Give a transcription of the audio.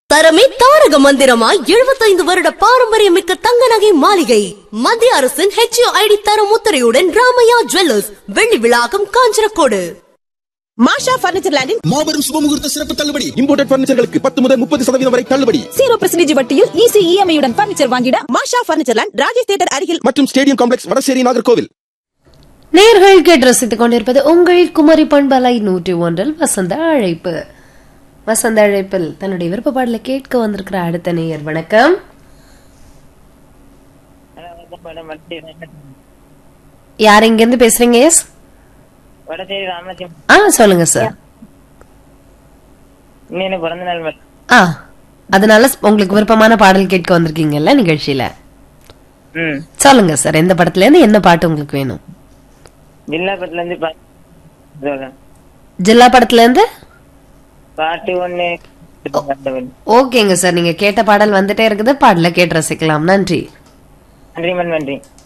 தரமே தாரக மந்திரமாய் எழுபத்தைந்து வருட பாரம்பரியமிக்க தங்க நகை மாளிகை மத்திய அரசின் ஹெச்ஐடி தரம் முத்திரையுடன் ராமையா ஜுவல்லர்ஸ் வெள்ளி விழாக்கம் காஞ்சரக்கோடு மாஷா பர்னிச்சர் லேண்டின் மாபெரும் சுபமுகூர்த்த சிறப்பு தள்ளுபடி இம்போர்டட் பர்னிச்சர்களுக்கு பத்து முதல் முப்பது சதவீதம் வரை தள்ளுபடி ஜீரோ பெர்சன்டேஜ் வட்டியில் ஈஸி இஎம்ஐ உடன் பர்னிச்சர் வாங்கிட Masha furniture land Rajesh theatre அருகில் மற்றும் ஸ்டேடியம் காம்ப்ளெக்ஸ் வடசேரி நாகர்கோவில் நேர்கள் கேட்டு ரசித்துக் கொண்டிருப்பது உங்கள் குமரி பண்பலை நூற்றி ஒன்றில் வசந்த அழைப்பு வசந்த அழைப்பில் தன்னுடைய விருப்ப பாடலை கேட்க வந்திருக்கிற அடுத்த நேயர் வணக்கம் யார் இங்க இருந்து பேசுறீங்க எஸ் வடசேரி ராமநாச்சியம் ஆ சொல்லுங்க சார் இன்னும் பிறந்த நாள் மேடம் ஆ அதனால உங்களுக்கு விருப்பமான பாடல் கேட்க வந்திருக்கீங்கல்ல நிகழ்ச்சியில ம் சொல்லுங்க சார் எந்த படத்துல இருந்து என்ன பாட்டு உங்களுக்கு வேணும் ஜில்லாபத்துல இருந்து பா- சொல்றேன். ஜில்லா படத்துல இருந்து பாட்டு ஒண்ணு ஓகேங்க சார் நீங்க கேட்ட பாடல் வந்துட்டே இருக்குது பாடல கேட்டு ரசிக்கலாம் நன்றி நன்றி மேடம் நன்றி